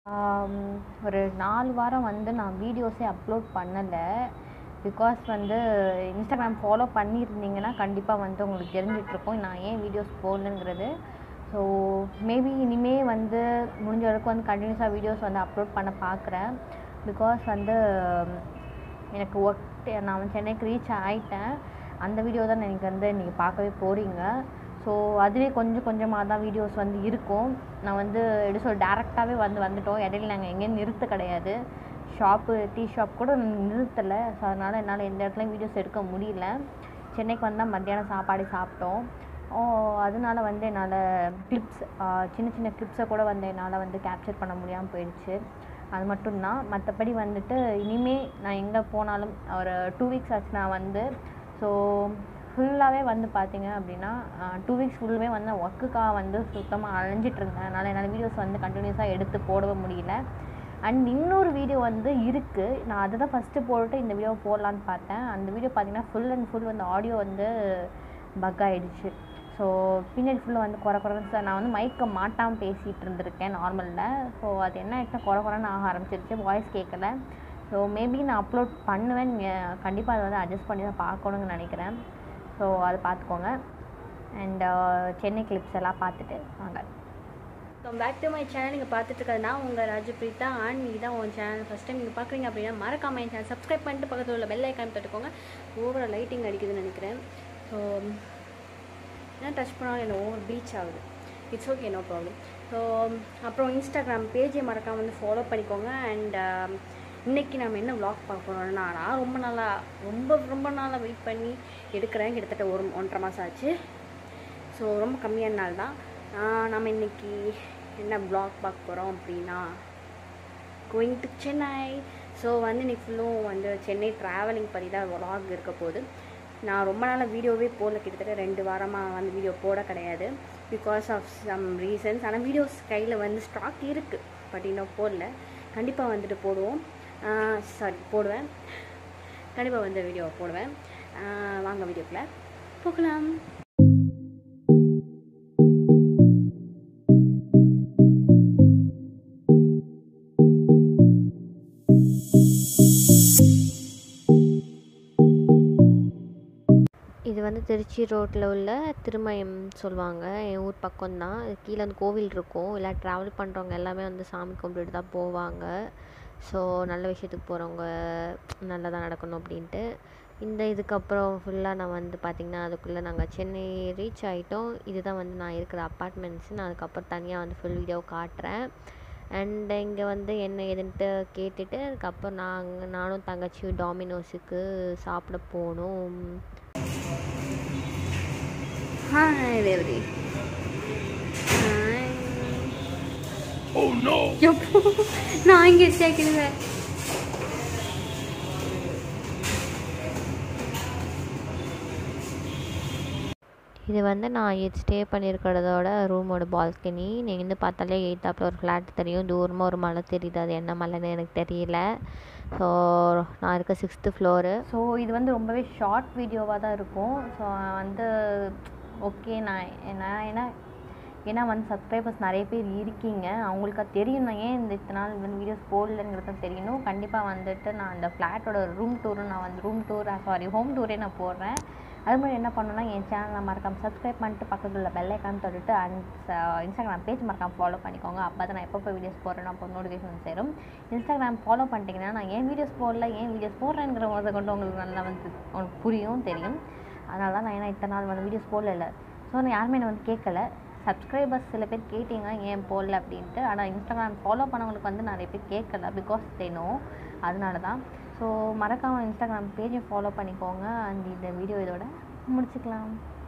ஆம், ஒரு நாலு வாரம் வந்து நான் வீடியோஸே அப்லோட் பண்ணலை பிகாஸ் வந்து இன்ஸ்டாகிராம் ஃபாலோ பண்ணியிருந்தீங்கன்னா கண்டிப்பாக வந்து உங்களுக்கு தெரிஞ்சிட்ருக்கும் நான் ஏன் வீடியோஸ் போடலங்கிறது ஸோ மேபி இனிமே வந்து முடிஞ்ச அளவுக்கு வந்து கண்டினியூஸாக வீடியோஸ் வந்து அப்லோட் பண்ண பார்க்குறேன் பிகாஸ் வந்து எனக்கு ஒர்க் நான் வந்து சென்னைக்கு ரீச் ஆகிட்டேன் அந்த வீடியோ தான் எனக்கு வந்து நீங்கள் பார்க்கவே போகிறீங்க ஸோ அதுவே கொஞ்சம் கொஞ்சமாக தான் வீடியோஸ் வந்து இருக்கும் நான் வந்து எப்படி சொல் டேரெக்டாகவே வந்து வந்துட்டோம் இடையில நாங்கள் எங்கேயும் நிறுத்த கிடையாது ஷாப்பு டீ ஷாப் கூட நிறுத்தலை ஸோ அதனால் என்னால் எந்த இடத்துலையும் வீடியோஸ் எடுக்க முடியல சென்னைக்கு வந்தால் மத்தியானம் சாப்பாடு சாப்பிட்டோம் ஓ அதனால வந்து என்னால் கிளிப்ஸ் சின்ன சின்ன கிளிப்ஸை கூட வந்து என்னால் வந்து கேப்சர் பண்ண முடியாமல் போயிடுச்சு அது மட்டும்தான் மற்றபடி வந்துட்டு இனிமே நான் எங்கே போனாலும் ஒரு டூ வீக்ஸ் ஆச்சு நான் வந்து ஸோ ஃபுல்லாகவே வந்து பார்த்தீங்க அப்படின்னா டூ வீக்ஸ் ஃபுல்லுமே வந்து நான் ஒர்க்குக்காக வந்து சுத்தமாக அலைஞ்சிட்டு இருந்தேன் அதனால் என்னால் வீடியோஸ் வந்து கண்டினியூஸாக எடுத்து போடவே முடியல அண்ட் இன்னொரு வீடியோ வந்து இருக்குது நான் அதை தான் ஃபஸ்ட்டு போட்டு இந்த வீடியோ போடலான்னு பார்த்தேன் அந்த வீடியோ பார்த்தீங்கன்னா ஃபுல் அண்ட் ஃபுல் வந்து ஆடியோ வந்து பக் ஆகிடுச்சு ஸோ பின்னாடி ஃபுல்லாக வந்து குறை குறைன்னு சார் நான் வந்து மைக்கை மாட்டாமல் பேசிகிட்டு இருந்திருக்கேன் நார்மலில் ஸோ அது என்ன ஆயிடுச்சுன்னா குறை குறைன்னு ஆக ஆரம்பிச்சிருச்சு வாய்ஸ் கேட்கல ஸோ மேபி நான் அப்லோட் பண்ணுவேன் நீங்கள் கண்டிப்பாக அதை வந்து அட்ஜஸ்ட் பண்ணி தான் பார்க்கணுன்னு நினைக்கிறேன் ஸோ அதை பார்த்துக்கோங்க அண்ட் சென்னை கிளிப்ஸ் எல்லாம் பார்த்துட்டு வாங்க come back to my channel நீங்கள் பார்த்துட்டு இருக்கிறது நான் உங்கள் ராஜபிரீதா அண்ட் நீ தான் உங்கள் சேனல் ஃபஸ்ட் டைம் நீங்கள் பார்க்குறீங்க அப்படின்னா மறக்காம என் சேனல் சப்ஸ்கிரைப் பண்ணிட்டு பக்கத்தில் உள்ள பெல் ஐக்கான் தொட்டுக்கோங்க ஓவராக லைட்டிங் அடிக்குதுன்னு நினைக்கிறேன் ஸோ என்ன டச் பண்ணாலும் என்ன ஓவர் பீச் ஆகுது it's okay no problem so அப்புறம் இன்ஸ்டாகிராம் பேஜை மறக்காம வந்து ஃபாலோ பண்ணிக்கோங்க அண்ட் இன்னைக்கு நம்ம என்ன vlog பார்க்க போகிறோம்னா நான் ரொம்ப நாளாக ரொம்ப ரொம்ப நாளாக வெயிட் பண்ணி எடுக்கிறேன் கிட்டத்தட்ட ஒரு ஒன்றரை மாதம் ஆச்சு ஸோ ரொம்ப கம்மியான நாள் தான் ஆஹ் நம்ம இன்னைக்கு என்ன vlog பார்க்க போகிறோம் அப்படின்னா கோயிங் டு சென்னை ஸோ வந்து இன்னைக்கு ஃபுல்லும் வந்து சென்னை ட்ராவலிங் பற்றி தான் vlog இருக்க போகுது நான் ரொம்ப நாளாக வீடியோவே போடல கிட்டத்தட்ட ரெண்டு வாரமாக வந்து வீடியோ போட கிடையாது பிகாஸ் ஆஃப் சம் ரீசன்ஸ் ஆனால் வீடியோஸ் கையில் வந்து ஸ்டாக் இருக்குது பட் இன்னும் போடல கண்டிப்பாக வந்துட்டு போடுவோம் சாரி போடுவேன் கண்டிப்பாக வந்து வீடியோ போடுவேன் ஆஹ் வாங்க வீடியோக்குள்ளே போகலாம் இது வந்து திருச்சி ரோட்டில் உள்ள திருமயம் சொல்லுவாங்க என் ஊர் பக்கம்தான் இது கீழே வந்து கோவில் இருக்கும் இல்லை ட்ராவல் பண்ணுறவங்க எல்லாமே வந்து சாமி கும்பிட்டுட்டு தான் போவாங்க ஸோ நல்ல விஷயத்துக்கு போகிறவங்க நல்லதாக நடக்கணும் அப்படின்ட்டு இந்த இதுக்கப்புறம் ஃபுல்லாக நான் வந்து பார்த்திங்கன்னா அதுக்குள்ளே நாங்கள் சென்னை ரீச் ஆகிட்டோம் இதுதான் வந்து நான் இருக்கிற அப்பார்ட்மெண்ட்ஸ் நான் அதுக்கப்புறம் தனியாக வந்து ஃபுல் வீடியோ காட்டுறேன் அண்ட் இங்கே வந்து என்ன ஏதுன்ட்டு கேட்டுட்டு அதுக்கப்புறம் நாங்கள் நானும் தங்கச்சியும் டாமினோஸுக்கு சாப்பிட போகணும் ஹாய் தேவதி ஹாய் எப்போ நான் இங்கே சேர்க்கிறேன் இது வந்து நான் ஸ்டே பண்ணியிருக்கிறதோட ரூமோட பால்கனி நீங்கள் வந்து பார்த்தாலே எயித்தாப்பில் ஒரு ஃப்ளாட் தெரியும் தூரமாக ஒரு மலை தெரியுது அது என்ன மலைன்னு எனக்கு தெரியல ஸோ நான் இருக்க சிக்ஸ்த்து ஃப்ளோரு ஸோ இது வந்து ரொம்பவே ஷார்ட் வீடியோவாக தான் இருக்கும் ஸோ வந்து ஓகே நான் நான் ஏன்னா ஏன்னா வந்து சப்ஸ்கிரைபர்ஸ் நிறைய பேர் இருக்கீங்க அவங்களுக்கு அது தெரியும் நான் ஏன் இந்த இத்தனை நாள் வந்து வீடியோஸ் போடலங்கிறது தெரியணும் கண்டிப்பாக வந்துட்டு நான் அந்த ஃப்ளாட்டோட ரூம் டூரு நான் வந்து ரூம் டூர் சாரி ஹோம் டூரே நான் போடுறேன் அது மாதிரி என்ன பண்ணணும்னா என் சேனலை மறக்காம சப்ஸ்கிரைப் பண்ணிட்டு பக்கத்தில் உள்ள பெல் ஐக்கான் தொட்டுட்டு அண்ட் இன்ஸ்டாகிராம் பேஜ் மறக்காம ஃபாலோ பண்ணிக்கோங்க அப்போ தான் நான் எப்பப்போ வீடியோஸ் போடுறேனோ அப்போ நோட்டிஃபிகேஷன் சேரும் இன்ஸ்டாகிராம் ஃபாலோ பண்ணிட்டீங்கன்னா நான் ஏன் வீடியோஸ் போடல ஏன் வீடியோஸ் போடுறேங்கிற போதை கொண்டு உங்களுக்கு நல்லா வந்து உங்களுக்கு புரியும் தெரியும் அதனால தான் நான் ஏன்னா இத்தனை நாள் வந்து வீடியோஸ் போடல ஸோ நான் யாருமே என்னை வந்து கேட்கல சப்ஸ்கிரைபர்ஸ் சில பேர் கேட்டீங்க ஏன் போடல அப்படின்ட்டு ஆனால் இன்ஸ்டாகிராம் ஃபாலோ பண்ணவங்களுக்கு வந்து நிறைய பேர் கேட்கல பிகாஸ் தெனோ அதனால தான் ஸோ மறக்காமல் இன்ஸ்டாகிராம் பேஜை ஃபாலோ பண்ணிக்கோங்க அண்ட் இந்த வீடியோ இதோட முடிச்சுக்கலாம்